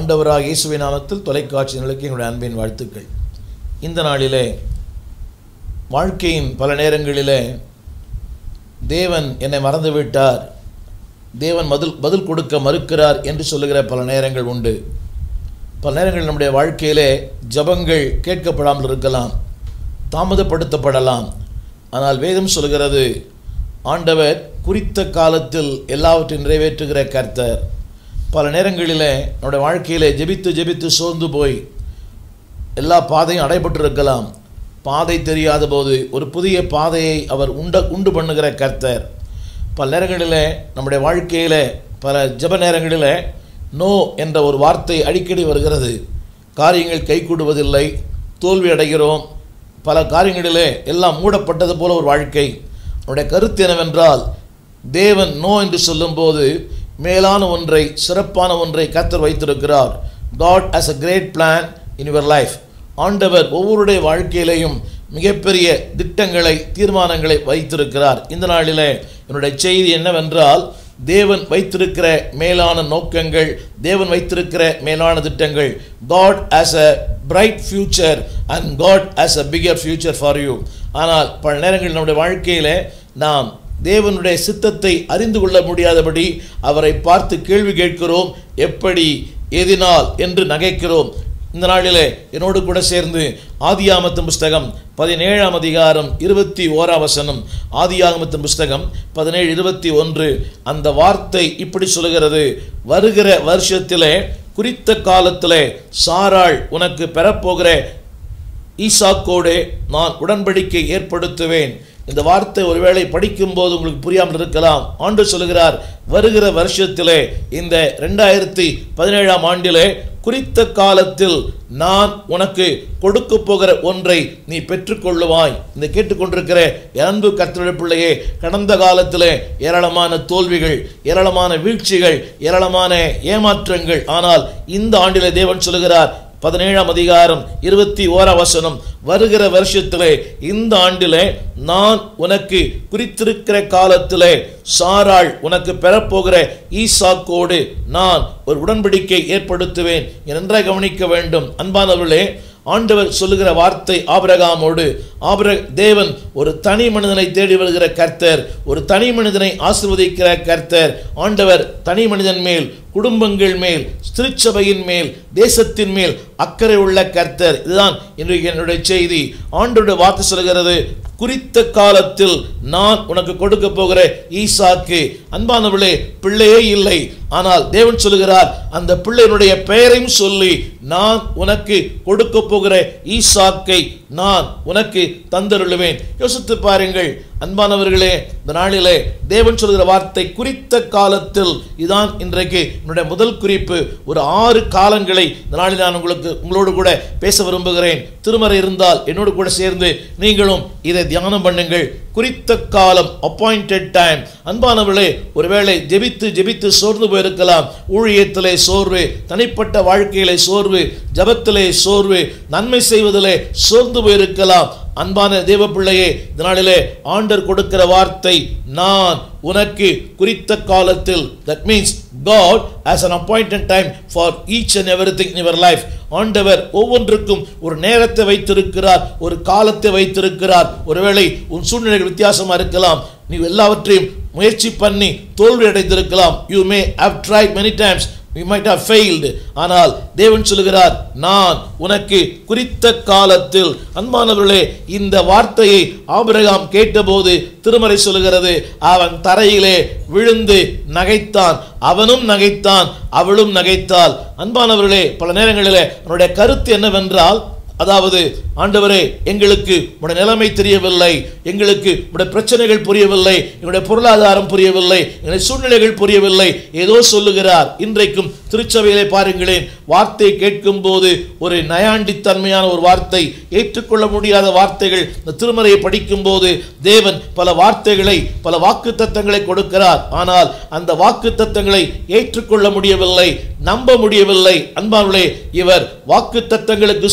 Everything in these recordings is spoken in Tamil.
ஆண்டவராக இயேசுவின் நாமத்தில் தொலைக்காட்சி நிலைக்கு எங்களுடைய அன்பின் வாழ்த்துக்கள் இந்த நாளிலே வாழ்க்கையின் பல நேரங்களிலே தேவன் என்னை மறந்துவிட்டார் தேவன் பதில் பதில் கொடுக்க மறுக்கிறார் என்று சொல்லுகிற பல நேரங்கள் உண்டு பல நேரங்கள் நம்முடைய வாழ்க்கையிலே ஜபங்கள் கேட்கப்படாமல் இருக்கலாம் தாமதப்படுத்தப்படலாம் ஆனால் வேதம் சொல்கிறது ஆண்டவர் குறித்த காலத்தில் எல்லாவற்றையும் நிறைவேற்றுகிற கர்த்தர் பல நேரங்களிலே நம்முடைய வாழ்க்கையிலே ஜெபித்து ஜெபித்து சோர்ந்து போய் எல்லா பாதையும் அடைபட்டிருக்கலாம் பாதை தெரியாத போது ஒரு புதிய பாதையை அவர் உண்ட உண்டு பண்ணுகிற கர்த்தர் பல நேரங்களிலே நம்முடைய வாழ்க்கையிலே பல ஜெப நேரங்களிலே நோ என்ற ஒரு வார்த்தை அடிக்கடி வருகிறது காரியங்கள் கைகூடுவதில்லை தோல்வி அடைகிறோம் பல காரியங்களிலே எல்லாம் மூடப்பட்டது போல ஒரு வாழ்க்கை அவருடைய கருத்து என்னவென்றால் தேவன் நோ என்று சொல்லும்போது மேலான ஒன்றை சிறப்பான ஒன்றை கர்த்தர் வைத்திருக்கிறார் God as a great plan in your life ஆண்டவர் ஒவ்வொருடைய வாழ்க்கையிலையும் மிகப்பெரிய திட்டங்களை தீர்மானங்களை வைத்திருக்கிறார் இந்த நாளிலே என்னுடைய செய்தி என்னவென்றால் தேவன் வைத்திருக்கிற மேலான நோக்கங்கள் தேவன் வைத்திருக்கிற மேலான திட்டங்கள் God as a bright future and God as a bigger future for you ஆனால் பல நேரங்களில் நம்முடைய வாழ்க்கையிலே நாம் தேவனுடைய சித்தத்தை அறிந்து கொள்ள முடியாதபடி அவரை பார்த்து கேள்வி கேட்கிறோம் எப்படி எதினால் என்று நகைக்கிறோம் இந்த நாளிலே என்னோடு கூட சேர்ந்து ஆதியாமத்தின் புஸ்தகம் பதினேழாம் அதிகாரம் இருபத்தி ஓராம் வசனம் ஆதியாகமத்தின் புஸ்தகம் பதினேழு இருபத்தி ஒன்று அந்த வார்த்தை இப்படி சொல்கிறது வருகிற வருஷத்திலே குறித்த காலத்திலே சாராள் உனக்கு பெறப்போகிற ஈசாக்கோடு நான் உடன்படிக்கை ஏற்படுத்துவேன் இந்த வார்த்தை ஒருவேளை படிக்கும்போது உங்களுக்கு புரியாமல் இருக்கலாம் ஆண்டு சொல்கிறார் வருகிற வருஷத்திலே இந்த ரெண்டாயிரத்தி பதினேழாம் ஆண்டிலே குறித்த காலத்தில் நான் உனக்கு கொடுக்க போகிற ஒன்றை நீ பெற்றுக்கொள்ளுவாய் இந்த கேட்டுக்கொண்டிருக்கிற என் அன்பு கர்த்தருடைய பிள்ளையே கடந்த காலத்திலே ஏராளமான தோல்விகள் ஏராளமான வீழ்ச்சிகள் ஏராளமான ஏமாற்றங்கள் ஆனால் இந்த ஆண்டிலே தேவன் சொல்கிறார் பதினேழாம் அதிகாரம் இருபத்தி ஓராம் வசனம் வருகிற வருஷத்திலே இந்த ஆண்டிலே நான் உனக்கு குறித்திருக்கிற காலத்திலே சாராள் உனக்கு பெறப்போகிற ஈசாக்கோடு நான் ஒரு உடன்படிக்கை ஏற்படுத்துவேன் நன்றாக கவனிக்க வேண்டும் அன்பானவர்களே ஆண்டவர் சொல்லுகிற வார்த்தை ஆபிரகாமோடு ஆபிர தேவன் ஒரு தனி மனிதனை தேடி வருகிற கர்த்தர் ஒரு தனி மனிதனை ஆசிர்வதிக்கிற கர்த்தர் ஆண்டவர் தனி மனிதன் மேல் குடும்பங்கள் மேல் திருச்சபையின் மேல் தேசத்தின் மேல் அக்கறை உள்ள கர்த்தர் இதுதான் இன்றைக்கு என்னுடைய செய்தி ஆண்டோட வார்த்தை சொல்கிறது குறித்த காலத்தில் நான் உனக்கு கொடுக்க போகிற ஈசாக்கு அன்பானவளே பிள்ளையே இல்லை ஆனால் தேவன் சொல்லுகிறார் அந்த பிள்ளையினுடைய பெயரையும் சொல்லி நான் உனக்கு கொடுக்க போகிற ஈசாக்கை நான் உனக்கு தந்தருளுவேன் யோசித்து பாருங்கள் அன்பானவர்களே இந்த நாளிலே தேவன் சொல்கிற வார்த்தை குறித்த காலத்தில் இதான் இன்றைக்கு என்னுடைய முதல் குறிப்பு ஒரு ஆறு காலங்களை இந்த நாளில் நான் உங்களுக்கு உங்களோடு கூட பேச விரும்புகிறேன் திருமறை இருந்தால் என்னோடு கூட சேர்ந்து நீங்களும் இதை தியானம் பண்ணுங்கள் குறித்த காலம் அப்பாயிண்டட் டைம் அன்பானவர்களே ஒருவேளை ஜெபித்து ஜெபித்து சோர்ந்து போயிருக்கலாம் ஊழியத்திலே சோர்வு தனிப்பட்ட வாழ்க்கையிலே சோர்வு ஜபத்திலே சோர்வு நன்மை செய்வதிலே சோர்ந்து போயிருக்கலாம் அன்பான தேவ பிள்ளையே இந்த நாளிலே ஆண்டர் கொடுக்கிற வார்த்தை நான் உனக்கு குறித்த காலத்தில் that means God has an appointed time for each and every thing in your life ஆண்டவர் ஒவ்வொன்றுக்கும் ஒரு நேரத்தை வைத்திருக்கிறார் ஒரு காலத்தை வைத்திருக்கிறார் ஒருவேளை உன் சூழ்நிலைகள் வித்தியாசமாக இருக்கலாம் நீ எல்லாவற்றையும் முயற்சி பண்ணி தோல்வி அடைந்திருக்கலாம் you may have tried many times we might have failed ஆனால் தேவன் சொல்லுகிறார் நான் உனக்கு குறித்த காலத்தில் அன்பானவர்களே இந்த வார்த்தையை ஆபிரகாம் கேட்டபோது திருமறை சொல்லுகிறது அவன் தரையிலே விழுந்து நகைத்தான் அவனும் நகைத்தான் அவளும் நகைத்தாள் அன்பானவர்களே பல நேரங்களிலே அவனுடைய கருத்து என்னவென்றால் அதாவது ஆண்டவரே எங்களுக்கு உடைய நிலைமை தெரியவில்லை எங்களுக்கு உடைய பிரச்சனைகள் புரியவில்லை எங்களுடைய பொருளாதாரம் புரியவில்லை எங்களுடைய சூழ்நிலைகள் புரியவில்லை ஏதோ சொல்லுகிறார் இன்றைக்கும் திருச்சபையிலே பாருங்களேன் வார்த்தை கேட்கும் போது ஒரு நயாண்டித்தன்மையான ஒரு வார்த்தை ஏற்றுக்கொள்ள முடியாத வார்த்தைகள் இந்த திருமறையை படிக்கும் போது தேவன் பல வார்த்தைகளை பல வாக்கு தத்தங்களை கொடுக்கிறார் ஆனால் அந்த வாக்கு தத்தங்களை ஏற்றுக்கொள்ள முடியவில்லை நம்ப முடியவில்லை அன்பானே இவர் வாக்கு தத்தங்களுக்கு சொந்த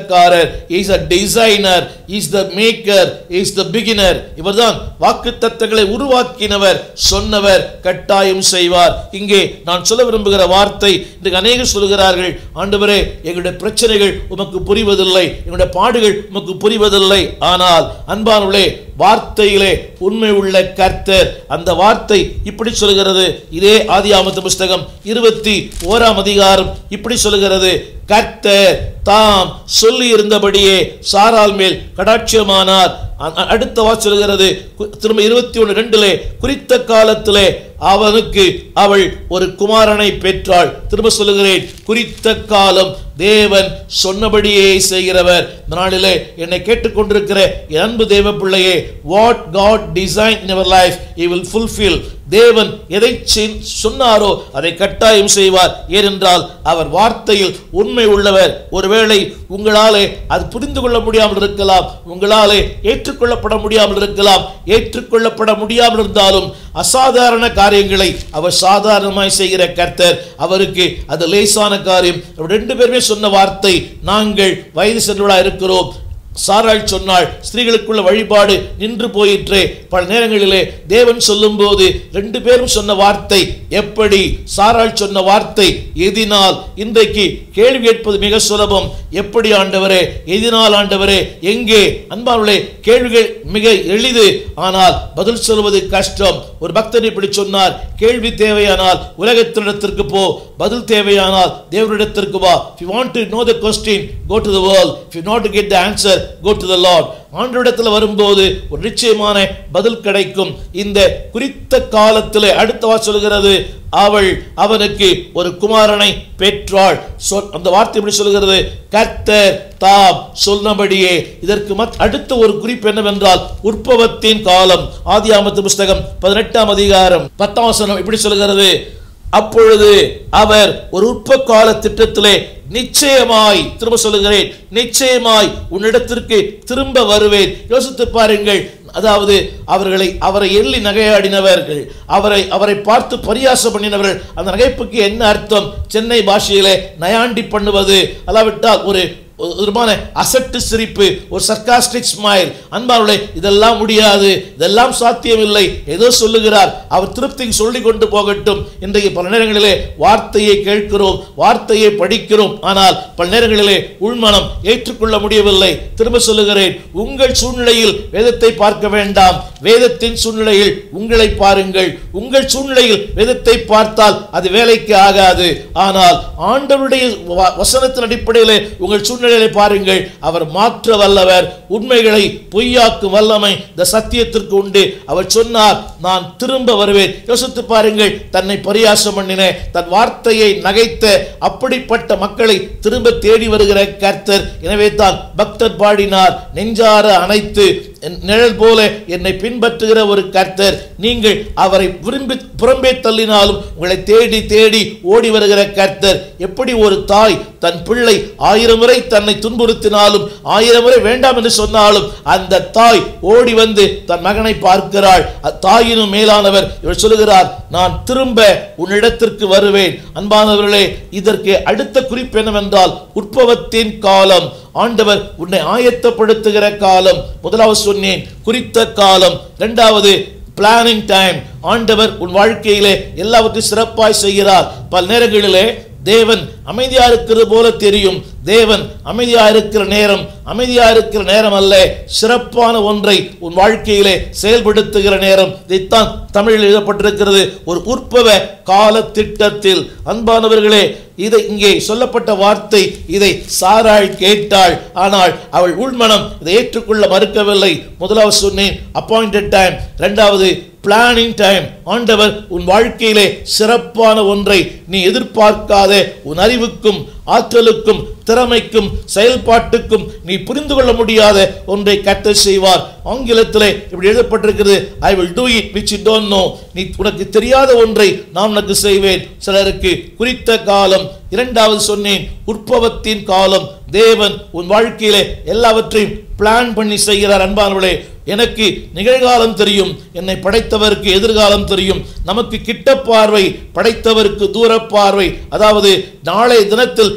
சொந்தக்காரர் is a designer is the maker is the beginner இவர்தான் வாக்கு தத்தங்களை உருவாக்கினவர் சொன்னவர் கட்டாயம் செய்வார் இங்கே நான் சொல்ல விரும்புகிற வார்த்தை இன்றைக்கு அநேகர் சொல்கிறார்கள் ஆண்டவரே எங்களுடைய பிரச்சனைகள் உமக்கு புரிவதில்லை எங்களுடைய பாடுகள் உமக்கு புரிவதில்லை ஆனால் அன்பானவர்களே வார்த்தையிலே உண்மை உள்ள கர்த்தர் அந்த வார்த்தை இப்படி சொல்கிறது இதே ஆதியாமத்து புஸ்தகம் இருபத்தி ஓராம் அதிகாரம் இப்படி சொல்கிறது கர்த்தர் தாம் சொல்லி இருந்தபடியே சாரால் மேல் கடாட்சியமானார் அ- அ- அடுத்த வாக்கு சொல்கிறது கு- திரும்ப இருபத்தி ஒன்று ரெண்டிலே குறித்த காலத்திலே அவனுக்கு அவள் ஒரு குமாரனை பெற்றாள் திரும்ப சொல்லுகிறேன் குறித்த காலம் தேவன் சொன்னபடியே செய்கிறவர் இந்த நாளிலே என்னை கேட்டுக்கொண்டிருக்கிற என் அன்பு தேவ பிள்ளையே what God design in our life he will fulfill தேவன் எதை செய்- சொன்னாரோ அதை கட்டாயம் செய்வார் ஏனென்றால் அவர் வார்த்தையில் உண்மை உள்ளவர் ஒருவேளை உங்களாலே அது புரிந்து கொள்ள முடியாமல் இருக்கலாம் உங்களாலே ஏற்றுக்கொள்ளப்பட முடியாமல் இருக்கலாம் ஏற்றுக்கொள்ளப்பட முடியாமல் இருந்தாலும் அசாதாரண காரியங்களை அவர் சாதாரணமாய் செய்கிற கர்த்தர் அவருக்கு அது லேசான காரியம் அவர் ரெண்டு பேருமே சொன்ன வார்த்தை நாங்கள் வயது சென்றவர்களாக இருக்கிறோம் சாராள் சொன்னாள் ஸ்திரீகளுக்குள்ள வழிபாடு நின்று போயிற்றே பல நேரங்களிலே தேவன் சொல்லும்போது ரெண்டு பேரும் சொன்ன வார்த்தை எப்படி சாராள் சொன்ன வார்த்தை எதினால் இன்றைக்கு கேள்வி கேட்பது மிக சுலபம் எப்படி ஆண்டவரே எதினால் ஆண்டவரே எங்கே அன்பார்களே கேள்விகள் மிக எளிது ஆனால் பதில் சொல்வது கஷ்டம் ஒரு பக்தர் இப்படி சொன்னார் கேள்வி தேவையானால் உலகத்தினிடத்திற்கு போ பதில் தேவையானால் தேவனிடத்திற்கு வா if you want to know the question go to the world if you not to get the answer go to the lord ஆண்டவரிடத்தில் வரும்போது ஒரு நிச்சயமான பதில் கிடைக்கும் இந்த குறித்த காலத்திலே அடுத்த வா சொல்கிறது அவள் அவனுக்கு ஒரு குமாரனை பெற்றாள் சொல் அந்த வார்த்தை எப்படி சொல்கிறது கர்த்தர் தாம் சொன்னபடியே இதற்கு மத் அடுத்த ஒரு குறிப்பு என்னவென்றால் உற்பவத்தின் காலம் ஆதியாமத்து புஸ்தகம் பதினெட்டாம் அதிகாரம் பத்தாம் வசனம் இப்படி சொல்கிறது அப்பொழுது அவர் ஒரு உற்ப கால திட்டத்திலே நிச்சயமாய் திரும்ப சொல்லுகிறேன் நிச்சயமாய் உன்னிடத்திற்கு திரும்ப வருவேன் யோசித்து பாருங்கள் அதாவது அவர்களை அவரை எள்ளி நகையாடினவர்கள் அவரை அவரை பார்த்து பரியாசம் பண்ணினவர்கள் அந்த நகைப்புக்கு என்ன அர்த்தம் சென்னை பாஷையிலே நயாண்டி பண்ணுவது அல்லாவிட்டால் ஒரு ஒரு விதமான அசட்டு சிரிப்பு ஒரு சர்க்காஸ்டிக் ஸ்மைல் அன்பார்களே இதெல்லாம் முடியாது இதெல்லாம் சாத்தியமில்லை ஏதோ சொல்லுகிறார் அவர் திருப்திக்கு சொல்லி கொண்டு போகட்டும் இன்றைக்கு பல நேரங்களிலே வார்த்தையை கேட்கிறோம் வார்த்தையை படிக்கிறோம் ஆனால் பல நேரங்களிலே உள்மனம் ஏற்றுக்கொள்ள முடியவில்லை திரும்ப சொல்லுகிறேன் உங்கள் சூழ்நிலையில் வேதத்தை பார்க்க வேண்டாம் வேதத்தின் சூழ்நிலையில் உங்களை பாருங்கள் உங்கள் சூழ்நிலையில் வேதத்தை பார்த்தால் அது வேலைக்கு ஆகாது ஆனால் ஆண்டவருடைய வ- வசனத்தின் அடிப்படையிலே உங்கள் சூழ்நிலையை பாருங்கள் அவர் மாற்ற வல்லவர் உண்மைகளை பொய்யாக்கும் வல்லமை இந்த சத்தியத்திற்கு உண்டு அவர் சொன்னார் நான் திரும்ப வருவேன் யோசித்து பாருங்கள் தன்னை பரியாசம் பண்ணின தன் வார்த்தையை நகைத்த அப்படிப்பட்ட மக்களை திரும்ப தேடி வருகிற கர்த்தர் எனவே தான் பக்தர் பாடினார் நெஞ்சார அணைத்து என் நிழல் போல என்னை பின்பற்றுகிற ஒரு கர்த்தர் நீங்கள் அவரை விரும்பி புறம்பே தள்ளினாலும் உங்களை தேடி தேடி ஓடி வருகிற கர்த்தர் எப்படி ஒரு தாய் தன் பிள்ளை ஆயிரம் முறை தன்னை துன்புறுத்தினாலும் ஆயிரம் முறை வேண்டாம் என்று சொன்னாலும் அந்த தாய் ஓடி வந்து தன் மகனை பார்க்கிறாள் அத்தாயினும் மேலானவர் இவர் சொல்லுகிறார் நான் திரும்ப உன்னிடத்திற்கு வருவேன் அன்பானவர்களே இதற்கு அடுத்த குறிப்பு என்னவென்றால் உற்பவத்தின் காலம் ஆண்டவர் உன்னை ஆயத்தப்படுத்துகிற காலம் முதலாவது சொன்னேன் குறித்த காலம் இரண்டாவது பிளானிங் டைம் ஆண்டவர் உன் வாழ்க்கையிலே எல்லாவற்றையும் சிறப்பாய் செய்கிறார் பல நேரங்களிலே தேவன் அமைதியா இருக்கிறது போல தெரியும் தேவன் அமைதியா இருக்கிற நேரம் அமைதியா இருக்கிற நேரம் அல்ல சிறப்பான ஒன்றை உன் வாழ்க்கையிலே செயல்படுத்துகிற நேரம் இதைத்தான் தமிழில் எழுதப்பட்டிருக்கிறது ஒரு உற்பவ கால திட்டத்தில் அன்பானவர்களே இதை இங்கே சொல்லப்பட்ட வார்த்தை இதை சாராள் கேட்டாள் ஆனால் அவள் உள்மனம் இதை ஏற்றுக்கொள்ள மறுக்கவில்லை முதலாவது சொன்னேன் அப்பாயிண்டட் டைம் இரண்டாவது பிளானிங் டைம் ஆண்டவர் உன் வாழ்க்கையிலே சிறப்பான ஒன்றை நீ எதிர்பார்க்காத உன் அறிவுக்கும் ஆற்றலுக்கும் திறமைக்கும் செயல்பாட்டுக்கும் நீ புரிந்து கொள்ள முடியாத ஒன்றை கட்ட செய்வார் ஆங்கிலத்திலே இப்படி எழுதப்பட்டிருக்கிறது I will do it which you don't know நீ உனக்கு தெரியாத ஒன்றை நான் உனக்கு செய்வேன் சிலருக்கு குறித்த காலம் இரண்டாவது சொன்னேன் உற்பவத்தின் காலம் தேவன் உன் வாழ்க்கையிலே எல்லாவற்றையும் பிளான் பண்ணி செய்கிறார் அன்பானவர்களே எனக்கு நிகழ்காலம் தெரியும் என்னை படைத்தவருக்கு எதிர்காலம் தெரியும் நமக்கு கிட்ட பார்வை படைத்தவருக்கு தூர பார்வை அதாவது நாளை தினத்தில்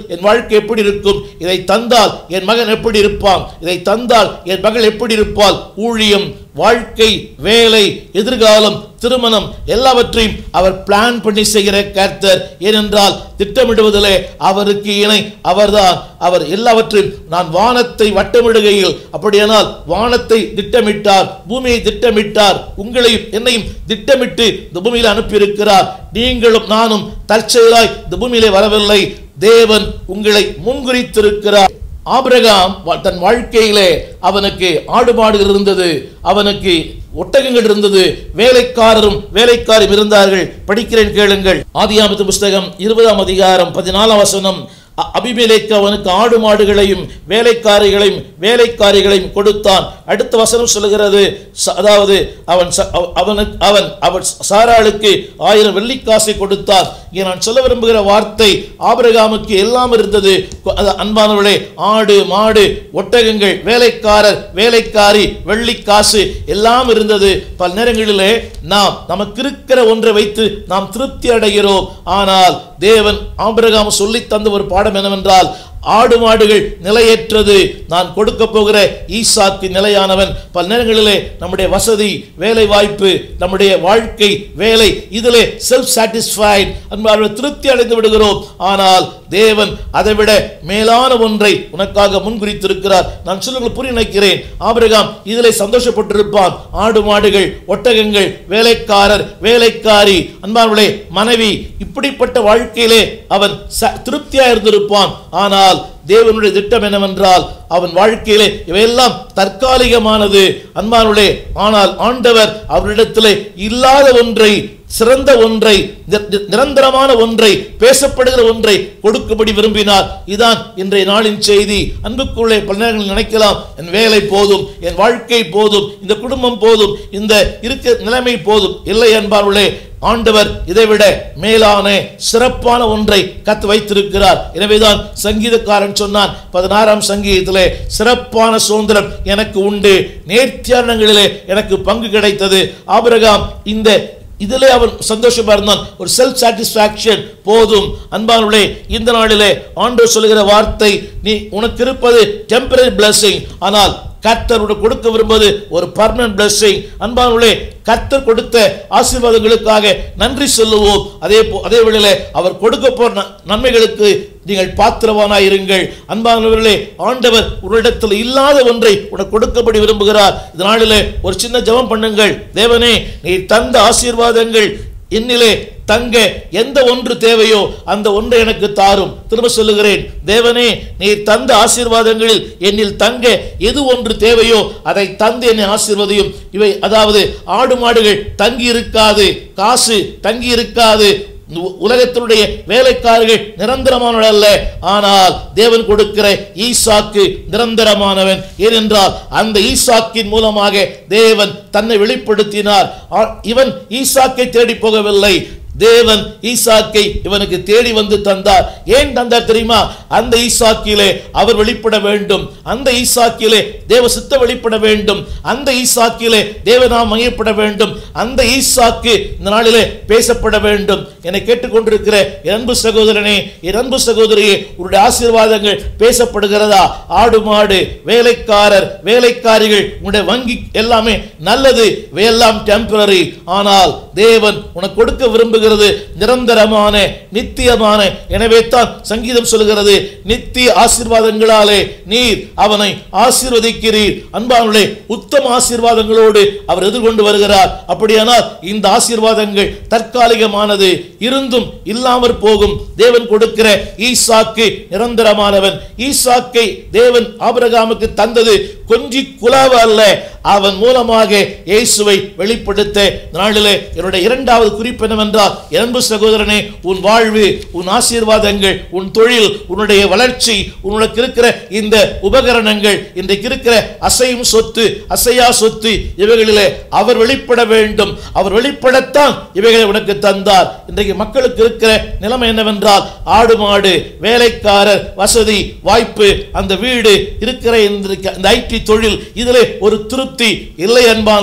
என் வாழ்க்கை எப்படி இருக்கும் இதை தந்தால் என் மகன் எப்படி இருப்பான் இதை தந்தால் என் மகள் எப்படி இருப்பாள் ஊழியம் வாழ்க்கை வேலை எதிர்காலம் திருமணம் எல்லாவற்றையும் அவர் பிளான் பண்ணி செய்கிற கர்த்தர் ஏனென்றால் திட்டமிடுவதிலே அவருக்கு இணை அவர்தான் அவர் எல்லாவற்றையும் நான் வானத்தை வட்டமிடுகையில் அப்படியானால் வானத்தை திட்டமிட்டார் பூமியை திட்டமிட்டார் உங்களையும் என்னையும் திட்டமிட்டு இந்த பூமியில் அனுப்பியிருக்கிறார் நீங்களும் நானும் தற்செயலாய் இந்த பூமியிலே வரவில்லை தேவன் உங்களை முன்குறித்திருக்கிறார் ஆபிரகாம் வா- தன் வாழ்க்கையிலே அவனுக்கு ஆடு மாடுகள் இருந்தது அவனுக்கு ஒட்டகங்கள் இருந்தது வேலைக்காரரும் வேலைக்காரும் இருந்தார்கள் படிக்கிறேன் கேளுங்கள் ஆதியாமத்து புஸ்தகம் இருபதாம் அதிகாரம் பதினாலாம் வசனம் அ- அபிமெலேக்கு அவனுக்கு ஆடு மாடுகளையும் வேலைக்காரிகளையும் வேலைக்காரிகளையும் கொடுத்தான் அடுத்த வசனம் சொல்லுகிறது ச- அதாவது அவன் ச- அவ- அவனுக்கு அவன் அவன் சாராளுக்கு ஆயிரம் வெள்ளிக்காசை கொடுத்தான் இங்கே நான் சொல்ல விரும்புகிற வார்த்தை ஆபிரகாமுக்கு எல்லாம் இருந்தது கொ- அது அன்பானவர்களே ஆடு மாடு ஒட்டகங்கள் வேலைக்காரர் வேலைக்காரி வெள்ளிக்காசு எல்லாம் இருந்தது பல நேரங்களிலே நாம் நமக்கு இருக்கிற ஒன்றை வைத்து நாம் திருப்தி அடைகிறோம் ஆனால் தேவன் ஆபிரகாம் சொல்லி தந்த ஒரு பாடம் என்னவென்றால் ஆடு மாடுகள் நிலையற்றது நான் கொடுக்க போகிற ஈசாக்கு நிலையானவன் பல நேரங்களிலே நம்முடைய வசதி வேலை வாய்ப்பு நம்முடைய வாழ்க்கை வேலை இதிலே செல்ஃப் சாட்டிஸ்ஃபைட் அன்பார்கள் திருப்தி அடைந்து விடுகிறோம் ஆனால் தேவன் அதைவிட மேலான ஒன்றை உனக்காக முன்குறித்திருக்கிறார் நான் சொல்லுங்கள் புரிய நினைக்கிறேன் ஆபிரகாம் இதிலே சந்தோஷப்பட்டிருப்பான் ஆடு மாடுகள் ஒட்டகங்கள் வேலைக்காரர் வேலைக்காரி அன்பார்களே மனைவி இப்படிப்பட்ட வாழ்க்கையிலே அவன் ச- திருப்தியா இருந்திருப்பான் ஆனால் தேவனுடைய திட்டம் என்னவென்றால் அவன் வாழ்க்கையிலே இவையெல்லாம் தற்காலிகமானது அன்பானுடைய ஆனால் ஆண்டவர் அவரிடத்திலே இல்லாத ஒன்றை சிறந்த ஒன்றை நி- நி- நிரந்தரமான ஒன்றை பேசப்படுகிற ஒன்றை கொடுக்கும்படி விரும்பினார் இதான் இன்றைய நாளின் செய்தி அன்புக்குள்ளே பல நேரங்களில் நினைக்கலாம் என் வேலை போதும் என் வாழ்க்கை போதும் இந்த குடும்பம் போதும் இந்த இருக்க நிலைமை போதும் இல்லை என்பார்களே ஆண்டவர் இதைவிட மேலான சிறப்பான ஒன்றை கத்து வைத்திருக்கிறார் எனவேதான் சங்கீதக்காரன் சொன்னான் பதினாறாம் சங்கீதத்திலே சிறப்பான சுதந்திரம் எனக்கு உண்டு நேர்த்தியானங்களிலே எனக்கு பங்கு கிடைத்தது ஆபிரகாம் இந்த இதிலே அவன் சந்தோஷமா இருந்தான் ஒரு செல்ஃப் சாட்டிஸ்பாக்சன் போதும் அன்பானுள்ளே இந்த நாளிலே ஆண்டவர் சொல்லுகிற வார்த்தை நீ உனக்கு இருப்பது டெம்பரரி blessing ஆனால் கர்த்தர் உனக்கு கொடுக்க விரும்புவது ஒரு பர்மனன்ட் blessing அன்பானுள்ளே கர்த்தர் கொடுத்த ஆசீர்வாதங்களுக்காக நன்றி சொல்லுவோம் அதே போ அதே வேளையிலே அவர் கொடுக்க போற ந- நன்மைகளுக்கு நீங்கள் பாத்திரவானாய் இருங்கள் அன்பானவர்களே ஆண்டவர் உன்னிடத்தில் இல்லாத ஒன்றை உனக்கு கொடுக்கப்படி விரும்புகிறார் இதனாலே ஒரு சின்ன ஜெபம் பண்ணுங்கள் தேவனே நீ தந்த ஆசீர்வாதங்கள் என்னிலே தங்க எந்த ஒன்று தேவையோ அந்த ஒன்றை எனக்கு தாரும் திரும்ப சொல்லுகிறேன் தேவனே நீ தந்த ஆசீர்வாதங்களில் என்னில் தங்க எது ஒன்று தேவையோ அதை தந்து என்னை ஆசீர்வதியும் இவை அதாவது ஆடு மாடுகள் தங்கி இருக்காது காசு தங்கி இருக்காது உ- உலகத்தினுடைய வேலைக்காரர்கள் நிரந்தரமானவர்கள் அல்ல ஆனால் தேவன் கொடுக்கிற ஈசாக்கு நிரந்தரமானவன் ஏனென்றால் அந்த ஈசாக்கின் மூலமாக தேவன் தன்னை வெளிப்படுத்தினார் ஆ- இவன் ஈசாக்கை தேடி போகவில்லை தேவன் ஈசாக்கை இவனுக்கு தேடி வந்து தந்தார் ஏன் தந்தார் தெரியுமா அந்த ஈசாக்கிலே அவர் வெளிப்பட வேண்டும் அந்த ஈசாக்கிலே தேவ சித்த வெளிப்பட வேண்டும் அந்த ஈசாக்கிலே தேவநாம் மையப்பட வேண்டும் அந்த ஈசாக்கு இந்த நாளிலே பேசப்பட வேண்டும் என்னை கேட்டுக்கொண்டிருக்கிற என் அன்பு சகோதரனே என் அன்பு சகோதரியே உன்னுடைய ஆசீர்வாதங்கள் பேசப்படுகிறதா ஆடு மாடு வேலைக்காரர் வேலைக்காரிகள் உன்னுடைய வங்கி எல்லாமே நல்லது இவையெல்லாம் டெம்பரரி ஆனால் தேவன் உனக்கு கொடுக்க விரும்புகிறது நிரந்தரமான நித்தியமான எனவே தான் சங்கீதம் சொல்கிறது நித்திய ஆசீர்வாதங்களாலே நீர் அவனை ஆசீர்வதிக்கிறீர் அன்பானுடைய உத்தம ஆசீர்வாதங்களோடு அவர் எதிர்கொண்டு வருகிறார் அப்படியானால் இந்த ஆசீர்வாதங்கள் தற்காலிகமானது இருந்தும் இல்லாமற் போகும் தேவன் கொடுக்கிற ஈசாக்கு நிரந்தரமானவன் ஈசாக்கை தேவன் ஆபிரகாமுக்கு தந்தது கொஞ்சி குலாவ அல்ல அவன் மூலமாக இயேசுவை வெளிப்படுத்த இந்த நாளிலே என்னுடைய இரண்டாவது குறிப்பு என்னவென்றால் என் அன்பு சகோதரனே உன் வாழ்வு உன் ஆசீர்வாதங்கள் உன் தொழில் உன்னுடைய வளர்ச்சி உனக்கு இருக்கிற இந்த உபகரணங்கள் இன்றைக்கு இருக்கிற அசையும் சொத்து அசையா சொத்து இவைகளிலே அவர் வெளிப்பட வேண்டும் அவர் வெளிப்படத்தான் இவைகளை உனக்கு தந்தார் இன்றைக்கு மக்களுக்கு இருக்கிற நிலைமை என்னவென்றால் ஆடு மாடு வேலைக்காரர் வசதி வாய்ப்பு அந்த வீடு இருக்கிற இந்த இந்த ஐடி தொழில் இதிலே ஒரு திருப்தி இல்லை அன்பானவர்களே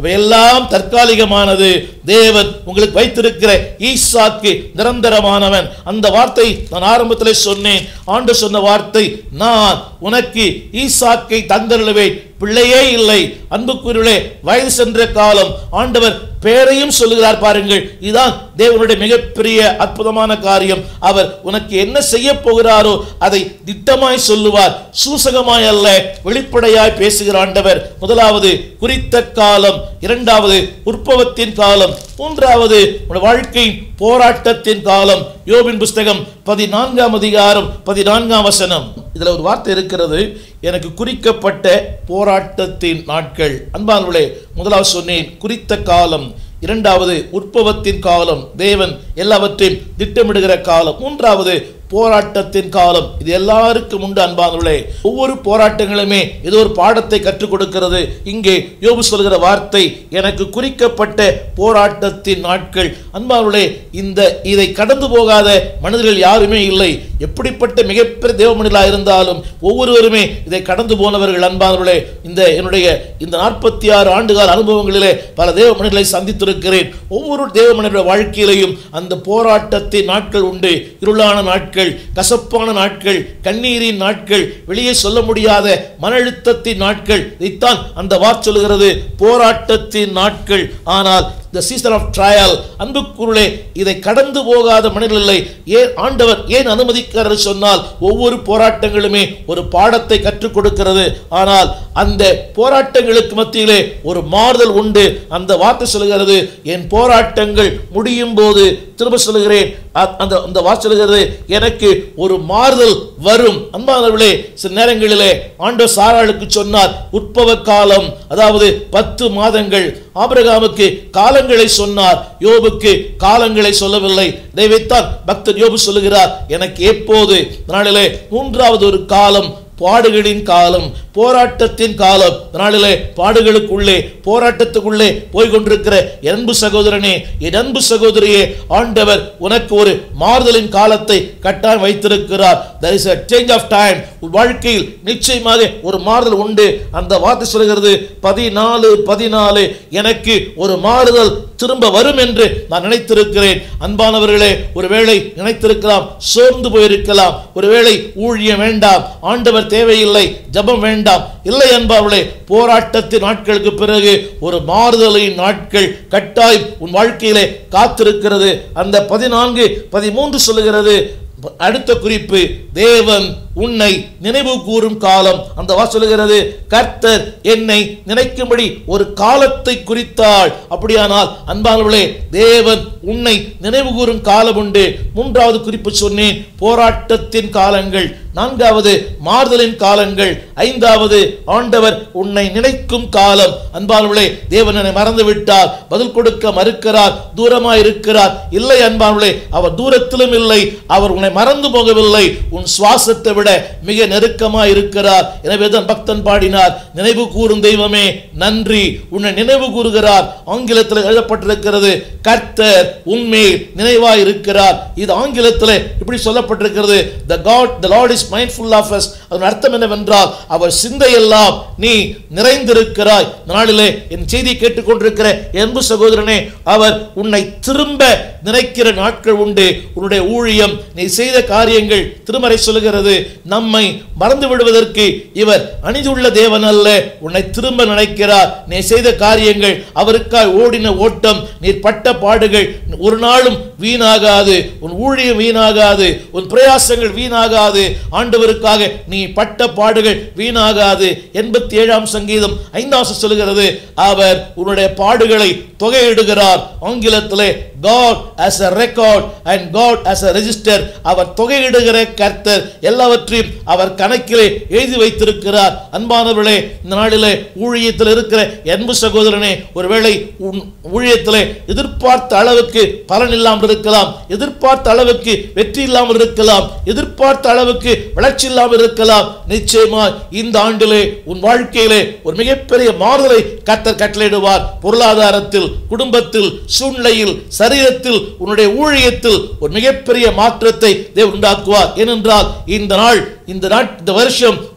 இவையெல்லாம் தற்காலிகமானது தேவன் உங்களுக்கு வைத்திருக்கிற ஈசாக்கு நிரந்தரமானவன் அந்த வார்த்தை நான் ஆரம்பத்திலே சொன்னேன் ஆண்டு சொன்ன வார்த்தை நான் உனக்கு ஈசாக்கை தந்தருளுவேன் பிள்ளையே இல்லை அன்புக்குரியவர்களே வயது சென்ற காலம் ஆண்டவர் பெயரையும் சொல்லுகிறார் பாருங்கள் இதுதான் தேவனுடைய மிகப்பெரிய அற்புதமான காரியம் அவர் உனக்கு என்ன செய்ய போகிறாரோ அதை திட்டமாய் சொல்லுவார் சூசகமாய் அல்ல வெளிப்படையாய் பேசுகிற ஆண்டவர் முதலாவது குறித்த காலம் இரண்டாவது உற்பவத்தின் காலம் மூன்றாவது உன் வாழ்க்கை போராட்டத்தின் காலம் யோபின் புஸ்தகம் பதினான்காம் அதிகாரம் பதினான்காம் வசனம் இதுல ஒரு வார்த்தை இருக்கிறது எனக்கு குறிக்கப்பட்ட போராட்டத்தின் நாட்கள் அன்பானவர்களே முதலாவது சொன்னேன் குறித்த காலம் இரண்டாவது உற்பவத்தின் காலம் தேவன் எல்லாவற்றையும் திட்டமிடுகிற காலம் மூன்றாவது போராட்டத்தின் காலம் இது எல்லாருக்கும் உண்டு அன்பானவர்களே ஒவ்வொரு போராட்டங்களுமே ஏதோ ஒரு பாடத்தை கற்றுக் கொடுக்கிறது இங்கே யோபு சொல்கிற வார்த்தை எனக்கு குறிக்கப்பட்ட போராட்டத்தின் நாட்கள் அன்பானவர்களே இந்த இதை கடந்து போகாத மனிதர்கள் யாருமே இல்லை எப்படிப்பட்ட மிகப்பெரிய தேவமனிதர்களாக இருந்தாலும் ஒவ்வொருவருமே இதை கடந்து போனவர்கள் அன்பானவர்களே இந்த என்னுடைய இந்த நாற்பத்தி ஆறு ஆண்டுகால அனுபவங்களிலே பல தேவ மனிதர்களை சந்தித்திருக்கிறேன் ஒவ்வொரு தேவ மனிதருடைய வாழ்க்கையிலையும் அந்த போராட்டத்தின் நாட்கள் உண்டு இருளான நாட்கள் கசப்பான நாட்கள் கண்ணீரின் நாட்கள் வெளியே சொல்ல முடியாத மன அழுத்தத்தின் நாட்கள் இதைத்தான் அந்த வார் சொல்லுகிறது போராட்டத்தின் நாட்கள் ஆனால் த சீசன் ஆஃப் ட்ரையல் அன்புக்குருளே இதை கடந்து போகாத மனிதர்கள் இல்லை ஏன் ஆண்டவர் ஏன் அனுமதிக்கிறார் சொன்னால் ஒவ்வொரு போராட்டங்களுமே ஒரு பாடத்தை கற்றுக் கொடுக்கிறது ஆனால் அந்த போராட்டங்களுக்கு மத்தியிலே ஒரு மாறுதல் உண்டு அந்த வார்த்தை சொல்லுகிறது என் போராட்டங்கள் முடியும் போது திரும்ப சொல்லுகிறேன் அ- அந்த அந்த வார்த்தை சொல்லுகிறது எனக்கு ஒரு மாறுதல் வரும் அன்பானவர்களே சில நேரங்களிலே ஆண்டவர் சாராளுக்கு சொன்னார் உற்பவ காலம் அதாவது பத்து மாதங்கள் ஆபிரகாமுக்கு காலங்களை சொன்னார் யோபுக்கு காலங்களை சொல்லவில்லை இதை வைத்தான் பக்தர் யோபு சொல்லுகிறார் எனக்கு எப்போது நாளிலே மூன்றாவது ஒரு காலம் பாடுகளின் காலம் போராட்டத்தின் காலம் நாளிலே பாடுகளுக்குள்ளே போராட்டத்துக்குள்ளே போய் கொண்டிருக்கிற என் அன்பு சகோதரனே என் அன்பு சகோதரியே ஆண்டவர் உனக்கு ஒரு மாறுதலின் காலத்தை கட்டாயம் வைத்திருக்கிறார் there is a change of time உன் வாழ்க்கையில் நிச்சயமாக ஒரு மாறுதல் உண்டு அந்த வார்த்தை சொல்கிறது பதினாலு பதினாலு எனக்கு ஒரு மாறுதல் திரும்ப வரும் என்று நான் நினைத்திருக்கிறேன் அன்பானவர்களே ஒருவேளை நினைத்திருக்கலாம் சோர்ந்து போயிருக்கலாம் ஒருவேளை ஊழியம் வேண்டாம் ஆண்டவர் தேவையில்லை ஜெபம் வேண்டாம் இல்லை அன்பாவர்களே போராட்டத்தின் நாட்களுக்கு பிறகு ஒரு மாறுதலின் நாட்கள் கட்டாயம் உன் வாழ்க்கையிலே காத்திருக்கிறது அந்த பதினான்கு பதிமூன்று சொல்லுகிறது அடுத்த குறிப்பு தேவன் உன்னை நினைவு கூறும் காலம் அந்த வா சொல்லுகிறது கர்த்தர் என்னை நினைக்கும்படி ஒரு காலத்தை குறித்தாள் அப்படியானால் அன்பானவர்களே தேவன் உன்னை நினைவு கூறும் காலம் உண்டு மூன்றாவது குறிப்பு சொன்னேன் போராட்டத்தின் காலங்கள் நான்காவது மாறுதலின் காலங்கள் ஐந்தாவது ஆண்டவர் உன்னை நினைக்கும் காலம் அன்பானவர்களே தேவன் என்னை மறந்து விட்டார் பதில் கொடுக்க மறுக்கிறார் தூரமாய் இருக்கிறார் இல்லை அன்பானவர்களே அவர் தூரத்திலும் இல்லை அவர் உன்னை மறந்து போகவில்லை உன் சுவாசத்தை விட மிக நெருக்கமாய் இருக்கிறார் எனவே தான் பக்தன் பாடினார் நினைவு கூறும் தெய்வமே நன்றி உன்னை நினைவு கூறுகிறார் ஆங்கிலத்தில் எழுதப்பட்டிருக்கிறது கர்த்தர் உண்மையில் நினைவாய் இருக்கிறார் இது ஆங்கிலத்தில் இப்படி சொல்லப்பட்டிருக்கிறது the god the lord is mindful of us அதன் அர்த்தம் என்னவென்றால் அவர் சிந்தையெல்லாம் நீ நிறைந்திருக்கிறாய் இந்த நாளிலே என் செய்தி கேட்டுக்கொண்டிருக்கிற என் அன்பு சகோதரனே அவர் உன்னை திரும்ப நினைக்கிற நாட்கள் உண்டு உன்னுடைய ஊழியம் நீ செய்த காரியங்கள் திருமறை சொல்லுகிறது நம்மை மறந்து விடுவதற்கு இவர் அணிந்துள்ள தேவன் அல்ல உன்னை திரும்ப நினைக்கிறார் நீ செய்த காரியங்கள் அவருக்காய் ஓடின ஓட்டம் நீர் பட்ட பாடுகள் ஒரு நாளும் வீணாகாது உன் ஊழியம் வீணாகாது உன் பிரயாசங்கள் வீணாகாது ஆண்டவருக்காக நீ பட்ட பாடுகள் வீணாகாது எண்பத்தி ஏழாம் சங்கீதம் ஐந்தாம் வசனம் சொல்லுகிறது அவர் உன்னுடைய பாடுகளை தொகையிடுகிறார் ஆங்கிலத்திலே God as a record and God as a register அவர் தொகையிடுகிற கர்த்தர் எல்லாவற்றையும் அவர் கணக்கிலே எழுதி வைத்திருக்கிறார் அன்பானவர்களே இந்த நாளிலே ஊழியத்தில் இருக்கிற அன்பு சகோதரனே ஒருவேளை உன் ஊழியத்திலே எதிர்பார்த்த அளவுக்கு பலன் இல்லாமல் இருக்கலாம் எதிர்பார்த்த அளவுக்கு வெற்றி இல்லாமல் இருக்கலாம் எதிர்பார்த்த அளவுக்கு வளர்ச்சி இல்லாமல் இருக்கலாம் நிச்சயமா இந்த ஆண்டிலே உன் வாழ்க்கையிலே ஒரு மிகப்பெரிய மாறுதலை கர்த்தர் கட்டளையிடுவார் பொருளாதாரத்தில் குடும்பத்தில் சூழ்நிலையில் சரீரத்தில் உன்னுடைய ஊழியத்தில் ஒரு மிகப்பெரிய மாற்றத்தை தேவன் உண்டாக்குவார் ஏனென்றால் இந்த நாள் இந்த நாட் இந்த வருஷம்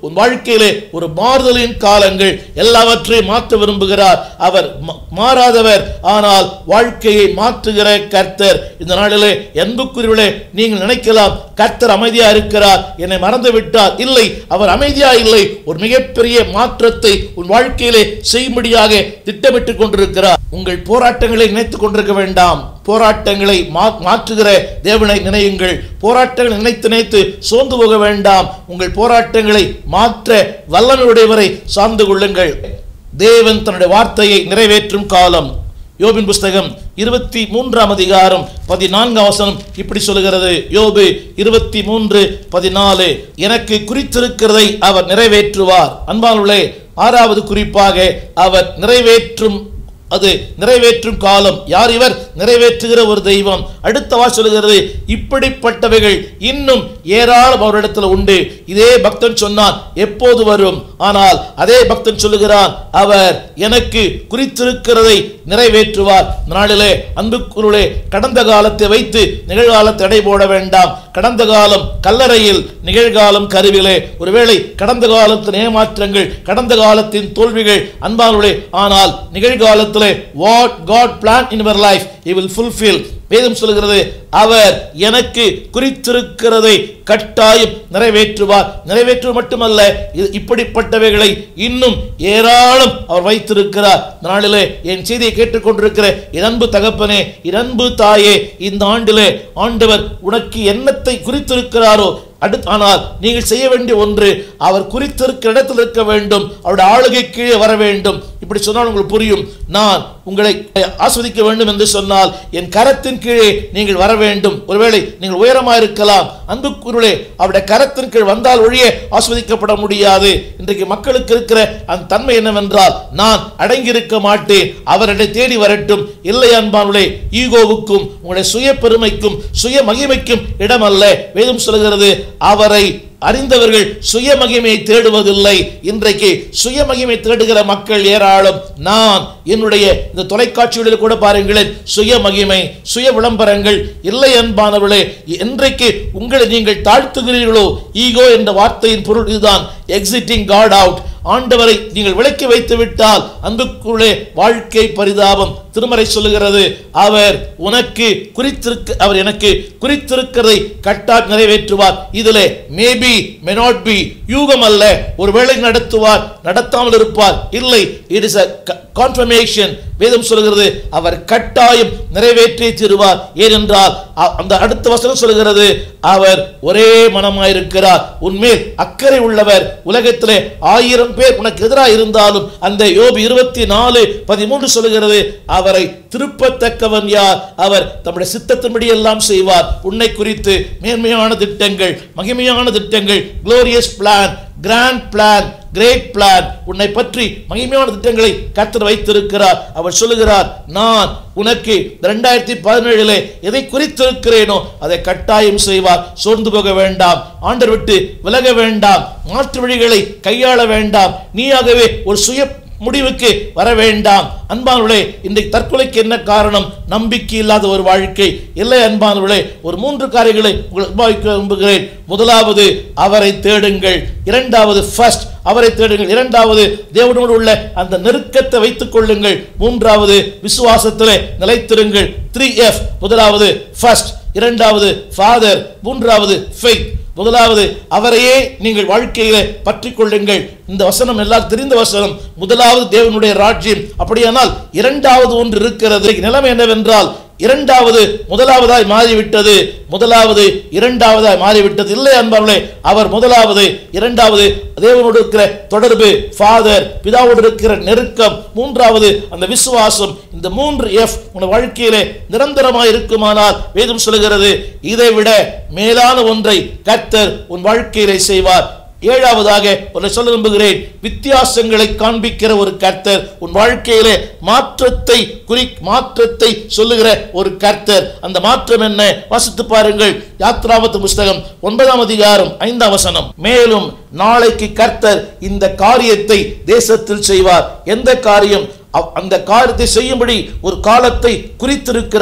உன் வாழ்க்கையிலே ஒரு மாறுதலின் காலங்கள் எல்லாவற்றையும் மாற்ற விரும்புகிறார் அவர் ம- மாறாதவர் ஆனால் வாழ்க்கையை மாற்றுகிற கர்த்தர் இந்த நாளிலே அன்புக்குரியவர்களே நீங்கள் நினைக்கலாம் கர்த்தர் அமைதியா இருக்கிறார் என்னை மறந்து விட்டார் இல்லை அவர் அமைதியா இல்லை ஒரு மிகப்பெரிய மாற்றத்தை உன் வாழ்க்கையிலே செய்யும்படியாக திட்டமிட்டுக் கொண்டிருக்கிறார் உங்கள் போராட்டங்களை நினைத்துக் கொண்டிருக்க வேண்டாம் போராட்டங்களை மா- மாற்றுகிற தேவனை நினையுங்கள் போராட்டங்களை நினைத்து நினைத்து சோர்ந்து போக வேண்டாம் உங்கள் போராட்டங்களை மாற்ற வல்லமையுடையவரை சார்ந்து கொள்ளுங்கள் தேவன் தன்னுடைய வார்த்தையை நிறைவேற்றும் காலம் யோபின் புஸ்தகம் இருபத்தி மூன்றாம் அதிகாரம் பதினான்காம் வசனம் இப்படி சொல்லுகிறது யோபு இருபத்தி மூன்று பதினாலு எனக்கு குறித்திருக்கிறதை அவர் நிறைவேற்றுவார் அன்பானுள்ளே ஆறாவது குறிப்பாக அவர் நிறைவேற்றும் அது நிறைவேற்றும் காலம் யார் இவர் நிறைவேற்றுகிற ஒரு தெய்வம் அடுத்த வா சொல்லுகிறது இப்படிப்பட்டவைகள் இன்னும் ஏராளம் அவரிடத்தில் உண்டு இதே பக்தன் சொன்னான் எப்போது வரும் ஆனால் அதே பக்தன் சொல்லுகிறான் அவர் எனக்கு குறித்திருக்கிறதை நிறைவேற்றுவார் இந்த நாளிலே அன்புக்குருளே கடந்த காலத்தை வைத்து நிகழ்காலத்தை எடை போட வேண்டாம் கடந்த காலம் கல்லறையில் நிகழ்காலம் கருவிலே ஒருவேளை கடந்த காலத்தின் ஏமாற்றங்கள் கடந்த காலத்தின் தோல்விகள் அன்பானுடைய ஆனால் நிகழ்காலத்திலே what God plan in your life he will fulfill வேதம் சொல்கிறது அவர் எனக்கு குறித்திருக்கிறதை கட்டாயம் நிறைவேற்றுவார் நிறைவேற்று மட்டுமல்ல இது இப்படிப்பட்டவைகளை இன்னும் ஏராளம் அவர் வைத்திருக்கிறார் இந்த நாளிலே என் செய்தியை கேட்டுக்கொண்டிருக்கிற என் அன்பு தகப்பனே என் அன்பு தாயே இந்த ஆண்டிலே ஆண்டவர் உனக்கு என்னத்தை குறித்திருக்கிறாரோ அடுத்து ஆனால் நீங்கள் செய்ய வேண்டிய ஒன்று அவர் குறித்திருக்கிற இடத்தில் இருக்க வேண்டும் அவருடைய ஆளுகை கீழே வர வேண்டும் இப்படி சொன்னால் உங்களுக்கு புரியும் நான் உங்களை ஆஸ்வதிக்க வேண்டும் என்று சொன்னால் என் கரத்தின் கீழே நீங்கள் வர வேண்டும் ஒருவேளை நீங்கள் உயரமாக இருக்கலாம் அன்புக்குருளே அவருடைய கரத்தின் கீழ் வந்தால் ஒழிய ஆஸ்வதிக்கப்பட முடியாது இன்றைக்கு மக்களுக்கு இருக்கிற அந்த தன்மை என்னவென்றால் நான் அடங்கி இருக்க மாட்டேன் அவரை தேடி வரட்டும் இல்லை அன்பானுளே ஈகோவுக்கும் உங்களுடைய சுய பெருமைக்கும் சுய மகிமைக்கும் இடமல்ல வேதம் சொல்கிறது அவரை அறிந்தவர்கள் சுய மகிமையை தேடுவதில்லை இன்றைக்கு சுய மகிமை தேடுகிற மக்கள் ஏராளம் நான் என்னுடைய இந்த தொலைக்காட்சிகளில் கூட பாருங்களேன் சுய மகிமை சுய விளம்பரங்கள் இல்லை அன்பானவர்களே என்றைக்கு உங்களை நீங்கள் தாழ்த்துகிறீர்களோ ஈகோ என்ற வார்த்தையின் பொருள் இதுதான் எக்ஸிட்டிங் காட் அவுட் ஆண்டவரை நீங்கள் விலக்கி வைத்து விட்டால் அன்புக்குள்ளே வாழ்க்கை பரிதாபம் திருமறை சொல்லுகிறது அவர் உனக்கு குறித்திருக்க அவர் எனக்கு குறித்திருக்கிறதை கட்டா நிறைவேற்றுவார் இதிலே மேபி மே நாட் பி யூகம் அல்ல ஒருவேளை நடத்துவார் நடத்தாமல் இருப்பார் இல்லை இட் இஸ் அ கான்ஃபர்மேஷன் வேதம் சொல்கிறது அவர் கட்டாயம் நிறைவேற்றி தருவார் ஏனென்றால் அ- அந்த அடுத்த வசனம் சொல்கிறது அவர் ஒரே மனமாயிருக்கிறார் உன்மேல் அக்கறை உள்ளவர் உலகத்திலே ஆயிரம் பேர் உனக்கு எதிராக இருந்தாலும் அந்த யோபு இருபத்தி நாலு பதிமூன்று சொல்லுகிறது அவரை திருப்பத்தக்கவன் யார் அவர் தம்முடைய சித்தத்தின்படி எல்லாம் செய்வார் உன்னை குறித்து மேன்மையான திட்டங்கள் மகிமையான திட்டங்கள் glorious plan grand plan great plan உன்னை பற்றி மகிமையான திட்டங்களை கர்த்தர் வைத்திருக்கிறார் அவர் சொல்லுகிறார் நான் உனக்கு ரெண்டாயிரத்தி பதினேழிலே எதை குறித்திருக்கிறேனோ அதை கட்டாயம் செய்வார் சோர்ந்து போக வேண்டாம் ஆண்டர் விட்டு விலக வேண்டாம் மாற்று வழிகளை கையாள வேண்டாம் நீயாகவே ஒரு சுய முடிவுக்கு வர வேண்டாம் அன்பானவர்களே இன்றைக்கு தற்கொலைக்கு என்ன காரணம் நம்பிக்கை இல்லாத ஒரு வாழ்க்கை இல்லை அன்பானவர்களே ஒரு மூன்று காரியங்களை உங்களுக்கு உபயோகிக்க விரும்புகிறேன் முதலாவது அவரை தேடுங்கள் இரண்டாவது ஃபர்ஸ்ட் அவரை தேடுங்கள் இரண்டாவது தேவனோடு உள்ள அந்த நெருக்கத்தை வைத்துக் கொள்ளுங்கள் மூன்றாவது விசுவாசத்திலே நிலைத்திருங்கள் த்ரீ எஃப் முதலாவது ஃபர்ஸ்ட் இரண்டாவது ஃபாதர் மூன்றாவது ஃபெய்த் முதலாவது அவரையே நீங்கள் வாழ்க்கையில பற்றி கொள்ளுங்கள் இந்த வசனம் எல்லாம் தெரிந்த வசனம் முதலாவது தேவனுடைய ராஜ்யம் அப்படியானால் இரண்டாவது ஒன்று இருக்கிறது நிலைமை என்னவென்றால் இரண்டாவது முதலாவதாய் மாறிவிட்டது முதலாவது இரண்டாவதாய் மாறிவிட்டது இல்லை அன்பார்களே அவர் முதலாவது இரண்டாவது தேவனோடு இருக்கிற தொடர்பு ஃபாதர் பிதாவோடு இருக்கிற நெருக்கம் மூன்றாவது அந்த விசுவாசம் இந்த மூன்று எஃப் உன் வாழ்க்கையிலே நிரந்தரமாக இருக்குமானால் வேதம் சொல்லுகிறது இதை விட மேலான ஒன்றை கர்த்தர் உன் வாழ்க்கையிலே செய்வார் ஏழாவதாக ஒன்றை சொல்ல விரும்புகிறேன் வித்தியாசங்களை காண்பிக்கிற ஒரு கர்த்தர் உன் வாழ்க்கையிலே மாற்றத்தை குறி மாற்றத்தை சொல்லுகிற ஒரு கர்த்தர் அந்த மாற்றம் என்ன வாசித்து பாருங்கள் யாத்ராமத்து புஸ்தகம் ஒன்பதாம் அதிகாரம் ஐந்தாம் வசனம் மேலும் நாளைக்கு கர்த்தர் இந்த காரியத்தை தேசத்தில் செய்வார் எந்த காரியம் அவ்- அந்த காரியத்தை செய்யும்படி ஒரு காலத்தை குறித்திருக்கிறார்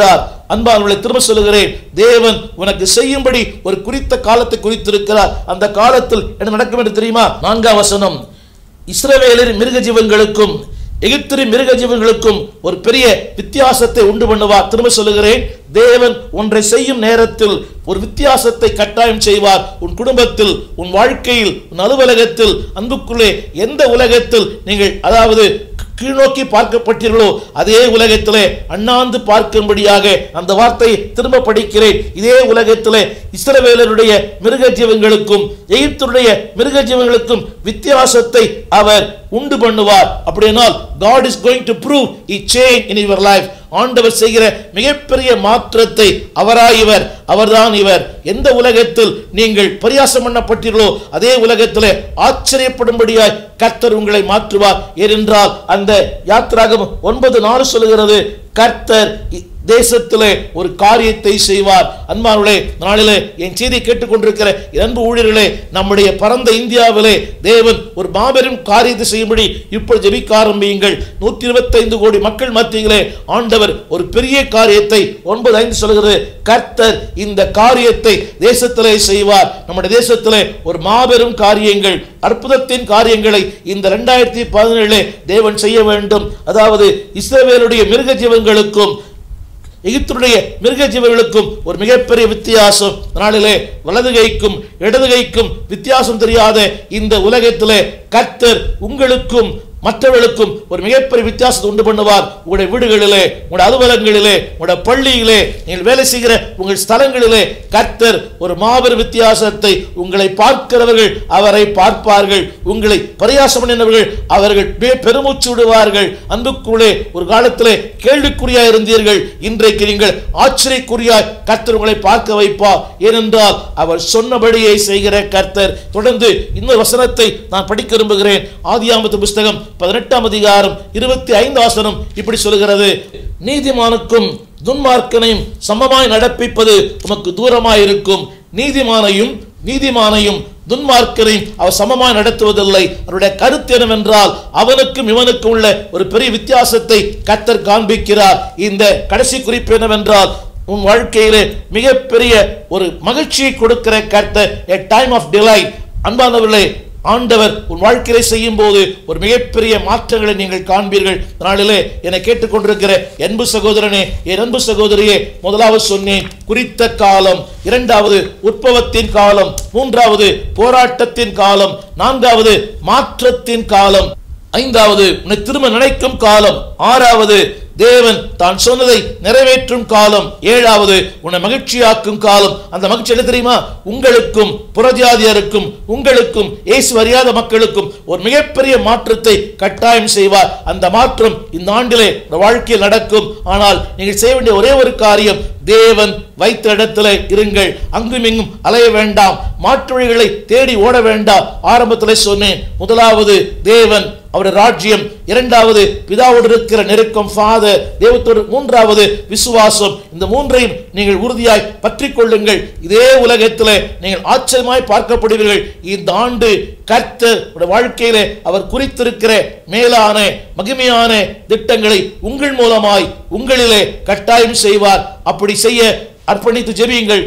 அன்பானவர்களை திரும்ப சொல்லுகிறேன் தேவன் உனக்கு செய்யும்படி ஒரு குறித்த காலத்தை குறித்திருக்கிறார் அந்த காலத்தில் என்ன நடக்கும் என்று தெரியுமா நான்காம் வசனம் இஸ்ரவேலரின் மிருக ஜீவன்களுக்கும் எகிப்திரி மிருக ஜீவன்களுக்கும் ஒரு பெரிய வித்தியாசத்தை உண்டு பண்ணுவார் திரும்ப சொல்லுகிறேன் தேவன் ஒன்றை செய்யும் நேரத்தில் ஒரு வித்தியாசத்தை கட்டாயம் செய்வார் உன் குடும்பத்தில் உன் வாழ்க்கையில் உன் அலுவலகத்தில் அன்புக்குள்ளே எந்த உலகத்தில் நீங்கள் அதாவது கீழ்நோக்கி பார்க்கப்பட்டீர்களோ அதே உலகத்திலே அண்ணாந்து பார்க்கும்படியாக அந்த வார்த்தையை திரும்ப படிக்கிறேன் இதே உலகத்திலே இஸ்ரவேலருடைய மிருக ஜீவன்களுக்கும் எகிப்துடைய மிருக ஜீவன்களுக்கும் வித்தியாசத்தை அவர் உண்டு பண்ணுவார் அப்படியானால் God is going to prove a change in your life ஆண்டவர் செய்கிற மிகப்பெரிய மாற்றத்தை அவராய் இவர் அவர்தான் இவர் எந்த உலகத்தில் நீங்கள் பரியாசம் பண்ணப்பட்டீர்களோ அதே உலகத்திலே ஆச்சரியப்படும்படியாய் கர்த்தர் உங்களை மாற்றுவார் ஏனென்றால் அந்த யாத்திராகம் ஒன்பது நாள் சொல்லுகிறது கர்த்தர் இ- தேசத்திலே ஒரு காரியத்தை செய்வார் அன்பார்களே நாளிலே என் செய்தி கேட்டுக்கொண்டிருக்கிற என் அன்பு ஊழியர்களே நம்முடைய பரந்த இந்தியாவிலே தேவன் ஒரு மாபெரும் காரியத்தை செய்யும்படி இப்பொழுது ஜெபிக்க ஆரம்பியுங்கள் நூற்றி இருபத்தைந்து கோடி மக்கள் மத்தியிலே ஆண்டவர் ஒரு பெரிய காரியத்தை ஒன்பது ஐந்து சொல்கிறது கர்த்தர் இந்த காரியத்தை தேசத்திலே செய்வார் நம்முடைய தேசத்திலே ஒரு மாபெரும் காரியங்கள் அற்புதத்தின் காரியங்களை இந்த ரெண்டாயிரத்தி பதினேழு தேவன் செய்ய வேண்டும் அதாவது இஸ்ரவேலுடைய மிருக ஜீவன்களுக்கும் எகிப்துடைய மிருக ஜீவர்களுக்கும் ஒரு மிகப்பெரிய வித்தியாசம் நாளிலே வலது கைக்கும் இடது கைக்கும் வித்தியாசம் தெரியாத இந்த உலகத்திலே கர்த்தர் உங்களுக்கும் மற்றவர்களுக்கும் ஒரு மிகப்பெரிய வித்தியாசத்தை உண்டு பண்ணுவார் உங்களுடைய வீடுகளிலே உங்களுடைய அலுவலகங்களிலே உங்களுடைய பள்ளியிலே நீங்கள் வேலை செய்கிற உங்கள் ஸ்தலங்களிலே கர்த்தர் ஒரு மாபெரும் வித்தியாசத்தை உங்களை பார்க்கிறவர்கள் அவரை பார்ப்பார்கள் உங்களை பரியாசம் பண்ணினவர்கள் அவர்கள் பெ- பெருமூச்சு விடுவார்கள் அன்புக்குள்ளே ஒரு காலத்திலே கேள்விக்குறியாய் இருந்தீர்கள் இன்றைக்கு நீங்கள் ஆச்சரியக்குறியாய் கர்த்தர் உங்களை பார்க்க வைப்பார் ஏனென்றால் அவர் சொன்னபடியே செய்கிற கர்த்தர் தொடர்ந்து இன்னொரு வசனத்தை நான் படிக்க விரும்புகிறேன் ஆதியாமத்து புஸ்தகம் பதினெட்டாம் அதிகாரம் இருபத்தி ஐந்து ஆசனம் இப்படி சொல்கிறது நீதிமானுக்கும் துன்மார்க்கனையும் சமமாய் நடப்பிப்பது உமக்கு தூரமாயிருக்கும் நீதிமானையும் நீதிமானையும் துன்மார்க்கரையும் அவர் சமமாய் நடத்துவதில்லை அவருடைய கருத்து என்னவென்றால் அவனுக்கும் இவனுக்கும் உள்ள ஒரு பெரிய வித்தியாசத்தை கத்தர் காண்பிக்கிறார் இந்த கடைசி குறிப்பு என்னவென்றால் உன் வாழ்க்கையிலே மிகப்பெரிய ஒரு மகிழ்ச்சியை கொடுக்கிற கர்த்தர் a டைம் ஆஃப் டிலைட் அன்பானவர்களே ஆண்டவர் உன் வாழ்க்கையிலே செய்யும் போது ஒரு மிகப்பெரிய மாற்றங்களை நீங்கள் காண்பீர்கள் நாளிலே என்னை கேட்டுக்கொண்டிருக்கிற அன்பு சகோதரனே என் அன்பு சகோதரியே முதலாவது சொன்னேன் குறித்த காலம் இரண்டாவது உற்பவத்தின் காலம் மூன்றாவது போராட்டத்தின் காலம் நான்காவது மாற்றத்தின் காலம் ஐந்தாவது உன்னை திரும்ப நினைக்கும் காலம் ஆறாவது தேவன் தான் சொன்னதை நிறைவேற்றும் காலம் ஏழாவது உன்னை மகிழ்ச்சியாக்கும் காலம் அந்த மகிழ்ச்சி என்ன தெரியுமா உங்களுக்கும் புறஜாதியருக்கும் உங்களுக்கும் இயேசு அறியாத மக்களுக்கும் ஒரு மிகப்பெரிய மாற்றத்தை கட்டாயம் செய்வார் அந்த மாற்றம் இந்த ஆண்டிலே உங்கள் வாழ்க்கையில் நடக்கும் ஆனால் நீங்கள் செய்ய வேண்டிய ஒரே ஒரு காரியம் தேவன் வைத்த இடத்துல இருங்கள் அங்கும் இங்கும் அலைய வேண்டாம் மாற்று வழிகளை தேடி ஓட வேண்டாம் ஆரம்பத்தில் சொன்னேன் முதலாவது தேவன் அவருடைய ராஜ்யம் இரண்டாவது பிதாவோடு இருக்கிற நெருக்கம் ஃபாதர் தேவத்தோடு மூன்றாவது விசுவாசம் இந்த மூன்றையும் நீங்கள் உறுதியாய் பற்றிக் கொள்ளுங்கள் இதே உலகத்தில் நீங்கள் ஆச்சரியமாய் பார்க்கப்படுவீர்கள் இந்த ஆண்டு கர்த்தர் உடைய வாழ்க்கையிலே அவர் குறித்திருக்கிற மேலான மகிமையான திட்டங்களை உங்கள் மூலமாய் உங்களிலே கட்டாயம் செய்வார் அப்படி செய்ய அர்ப்பணித்து ஜெபியுங்கள்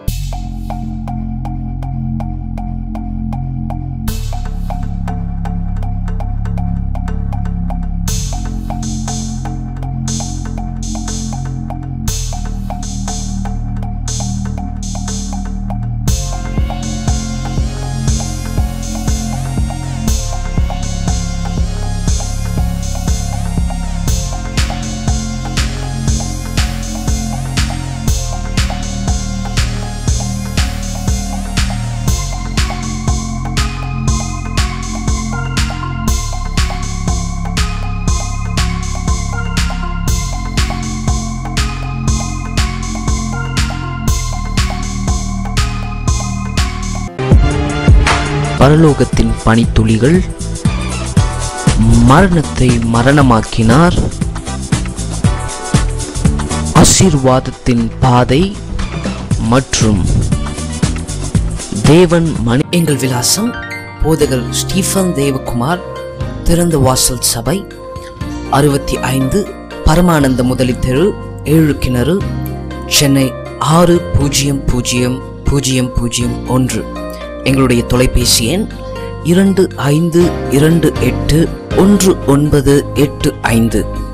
பரலோகத்தின் பனித்துளிகள் மரணத்தை மரணமாக்கினார் ஆசீர்வாதத்தின் பாதை மற்றும் தேவன் மணி எங்கள் விலாசம் போதகர் ஸ்டீஃபன் தேவகுமார் திறந்த வாசல் சபை அறுபத்தி ஐந்து பரமானந்த முதலி தெரு ஏழு கிணறு சென்னை ஆறு பூஜ்ஜியம் பூஜ்ஜியம் பூஜ்ஜியம் பூஜ்ஜியம் ஒன்று எங்களுடைய தொலைபேசி எண் இரண்டு ஐந்து இரண்டு எட்டு ஒன்று ஒன்பது எட்டு ஐந்து